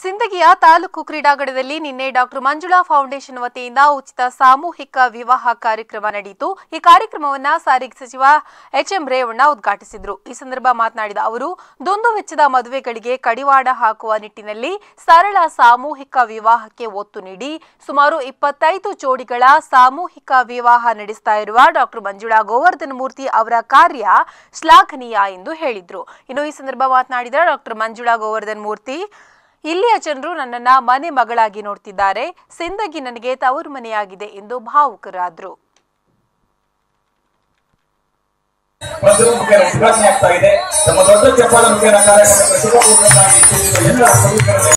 ಸಿಂದಗಿಯ ತಾಲೂಕು ಕ್ರೀಡಾಂಗಣದಲ್ಲಿ ನಿನ್ನೆ doctor Manjula foundation ವತಿಯಿಂದ ಉಚಿತ ಸಾಮೂಹಿಕ ವಿವಾಹ ಕಾರ್ಯಕ್ರಮ ನಡೆಯಿತು ಈ ಕಾರ್ಯಕ್ರಮವನ್ನ ಸಾರಿಗೆ ಸಚಿವ ಎಚ್ಎಂ ರೇವಣ್ಣ ಉದ್ಘಾಟಿಸಿದ್ರು ಈ ಸಂದರ್ಭ ಮಾತನಾಡಿದ ಅವರು ದುಂದು ವೆಚ್ಚದ ಮದುವೆಗಳಿಗೆ ಕಡಿವಾಣ ಹಾಕುವ ನಿಟ್ಟಿನಲ್ಲಿ ಸರಳ ಸಾಮೂಹಿಕ ವಿವಾಹಕ್ಕೆ ಒತ್ತು ನೀಡಿ ಸುಮಾರು ಇಪ್ಪತ್ತೈದು ಜೋಡಿಗಳ ಸಾಮೂಹಿಕ ವಿವಾಹ ನಡೆಸ್ತಾ ಇರುವ ಡಾಕ್ಟರ್ ಮಂಜುಳಾ ಗೋವರ್ಧನ ಮೂರ್ತಿ ಅವರ ಕಾರ್ಯ ಶ್ಲಾಘನೀಯ ಎಂದು ಹೇಳಿದ್ರು ಇನ್ನು ಈ ಸಂದರ್ಭ ಮಾತನಾಡಿದ ಡಾಕ್ಟರ್ ಮಂಜುಳಾ ಗೋವರ್ಧನ್ ಮೂರ್ತಿ ಇಲ್ಲಿಯ ಜನರು ನನ್ನನ್ನ ಮನೆ ಮಗಳಾಗಿ ನೋಡ್ತಿದ್ದಾರೆ ಸಿಂದಗಿ ನನಗೆ ತವರು ಮನೆಯಾಗಿದೆ ಎಂದು ಭಾವುಕರಾದ್ರು ಪ್ರತಿಯೊಂದು ಮುಖೇನ ಉದ್ಘಾಟನೆ ಆಗ್ತಾ ಇದೆ ನಮ್ಮ ದೊಡ್ಡ ಚಪ್ಪಾಳ ಮುಖೇನ ಕಾರ್ಯಕ್ರಮಕ್ಕೆ ಶುಭಪೂರ್ವಕವಾಗಿ ಸೇರಿದ ಎಲ್ಲ ಸಭಿಕರನ್ನು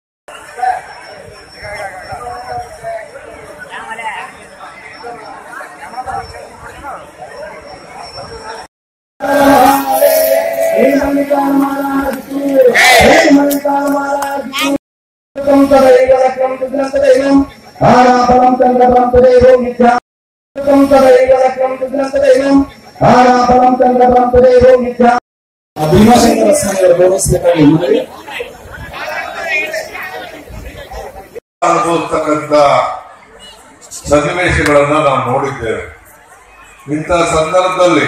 ఆరాపరం చంద్రపరం తదేవం నిత్యాం తదైవలక్యం తుగ్రంతదైవం ఆరాపరం చంద్రపరం తదేవం నిత్యా ಭೀಮಾಶಂಕರ ಸ್ವಾಮಿಯವರು ಗೌರವಿಸಬೇಕಾಗಿ ಮನವಿ ಅನುಭವಿಸ್ತಕ್ಕಂಥ ಸನ್ನಿವೇಶಗಳನ್ನ ನಾವು ನೋಡಿದ್ದೇವೆ ಇಂಥ ಸಂದರ್ಭದಲ್ಲಿ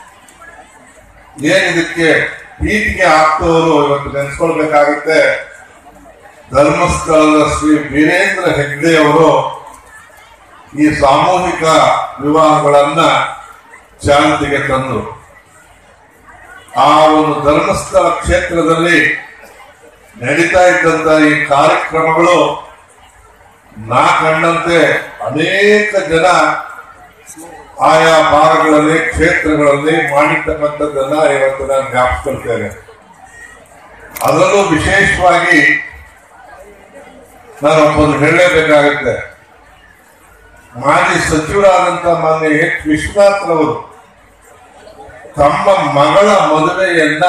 ಏನಿದಕ್ಕೆ ಪ್ರೀತಿಗೆ ಆಗ್ತವರು ಇವತ್ತು ನೆನೆಸ್ಕೊಳ್ಬೇಕಾಗುತ್ತೆ ಧರ್ಮಸ್ಥಳದ ಶ್ರೀ ವೀರೇಂದ್ರ ಹೆಗ್ಡೆ ಅವರು ಈ ಸಾಮೂಹಿಕ ವಿವಾಹಗಳನ್ನ ಚಾಲ್ತಿಗೆ ತಂದರು ಆ ಒಂದು ಧರ್ಮಸ್ಥಳ ಕ್ಷೇತ್ರದಲ್ಲಿ ನಡೀತಾ ಇದ್ದಂತ ಈ ಕಾರ್ಯಕ್ರಮಗಳು ನಾ ಕಂಡಂತೆ ಅನೇಕ ಜನ ಆಯಾ ಭಾಗಗಳಲ್ಲಿ ಕ್ಷೇತ್ರಗಳಲ್ಲಿ ಮಾಡಿರ್ತಕ್ಕಂಥದ್ದನ್ನ ಇವತ್ತು ನಾನು ಜ್ಞಾಪಿಸ್ಕೊಳ್ತೇನೆ ಅದರಲ್ಲೂ ವಿಶೇಷವಾಗಿ ನಾನು ಒಬ್ಬರು ಹೇಳಲೇಬೇಕಾಗುತ್ತೆ ಮಾಜಿ ಸಚಿವರಾದಂತ ಮಾನ್ಯ ಎಚ್ ವಿಶ್ವನಾಥ್ರವರು ತಮ್ಮ ಮಗಳ ಮದುವೆಯನ್ನ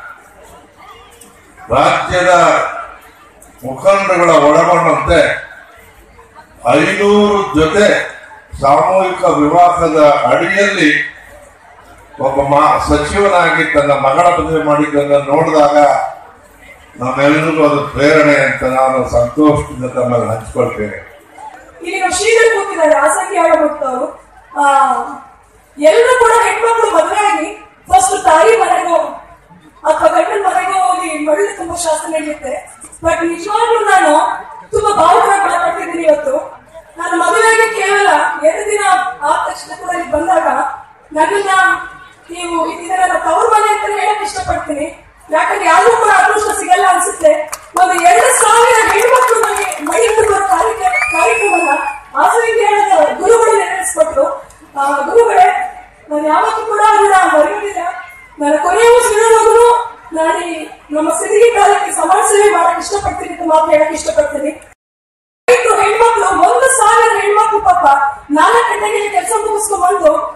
ರಾಜ್ಯದ ಮುಖಂಡಗಳ ಒಳಗೊಂಡಂತೆ ಐನೂರು ಜೊತೆ ಸಾಮೂಹಿಕ ವಿವಾಹದ ಅಡಿಯಲ್ಲಿ ಒಬ್ಬ ಮಾ ಸಚಿವನಾಗಿ ತನ್ನ ಮಗಳ ಮದುವೆ ಮಾಡಿದ್ದನ್ನ ನೋಡಿದಾಗ ನಮ್ಮೆಲ್ಲರಿಗೂ ಅದು ಪ್ರೇರಣೆ ಅಂತ ನಾನು ಸಂತೋಷದಿಂದ ತಮ್ಮಲ್ಲಿ ಹಂಚ್ಕೊಳ್ತೇನೆ ಇಲ್ಲಿ ನಮ್ಮ ಶ್ರೀಧರ್ ಕೂತಿದ್ದಾರೆ ಆಸಕ್ತಿ ಆಡಬಹುದು ಆ ಎಲ್ಲರೂ ಕೂಡ ಹೆಣ್ಮಕ್ಳು ಮದುವೆ ಆಗಿ ಫಸ್ಟ್ ತಾಯಿ ಮನೆಗೋ ಅಥವಾ ಗಂಡನ ಮನೆಗೋ ಹೋಗಿ ಮರಳಿ ತುಂಬಾ ಶಾಸ್ತ್ರ ನಡೆಯುತ್ತೆ ಬಟ್ ನಿಜವಾಗ್ಲೂ ನಾನು ತುಂಬಾ ಭಾವುಕರಾಗಿ ಮಾತಾಡ್ತಿದ್ದೀನಿ ಇವತ್ತು ನಾನು ಮದುವೆಗೆ ಕೇವಲ ಎರಡು ದಿನ ಆದ ತಕ್ಷಣ ಕೂಡ ಇಲ್ಲಿ ಬಂದಾಗ ನನ್ನನ್ನ ನೀವು ಇದನ್ನ ತವ್ರ ಮನೆ ಅಂತ ಹೇಳಕ್ ಇಷ್ಟಪಡ್ತೀನಿ ಯಾಕಂದ್ರೆ ಯಾರಿಗೂ ಕೂಡ ಅದೃಷ್ಟ ಸಿಗಲ್ಲ ಅನ್ಸುತ್ತೆ ಒಂದು ಎರಡು ಸಾವಿರ ಹೆಣ್ಮಕ್ಳು ನನಗೆ ಮೈ ತುಂಬುವ ಕಾರ್ಯಕ್ರಮ ಕಾರ್ಯಕ್ರಮನ ಆಸಕ್ತಿಯಾದ ಗುರುಗಳು ನೆರವೇರಿಸ್ಕೊಟ್ರು ಆ ಗುರುಗಳೇ ನಾನು ಯಾವತ್ತೂ ಕೂಡ ಅದನ್ನ ಮರೆಯುವುದಿಲ್ಲ ನನ್ನ ಕೊನೆಯ ಉಸಿರಿನೊಳಗೂ ನಾನು ಈ ನಮ್ಮ ಸಿರಿಗಿ ಕಾಲಕ್ಕೆ ಸಮಾಜ ಸೇವೆ ಮಾಡಕ್ ಇಷ್ಟಪಡ್ತೀನಿ ಅಂತ ಮಾತು ಹೇಳಕ್ ಇಷ್ಟಪಡ್ತೀನಿ ರೈತರು ಹೆಣ್ಮಕ್ಳು ಒಂದು ಸಾವಿರ ಹೆಣ್ಮಕ್ಳು ಪಾಪ ನಾಲ್ಕು ಗಂಟೆಗೆ ಕೆಲಸ ಮುಗಿಸ್ಕೊಂಡ್ ಬಂದು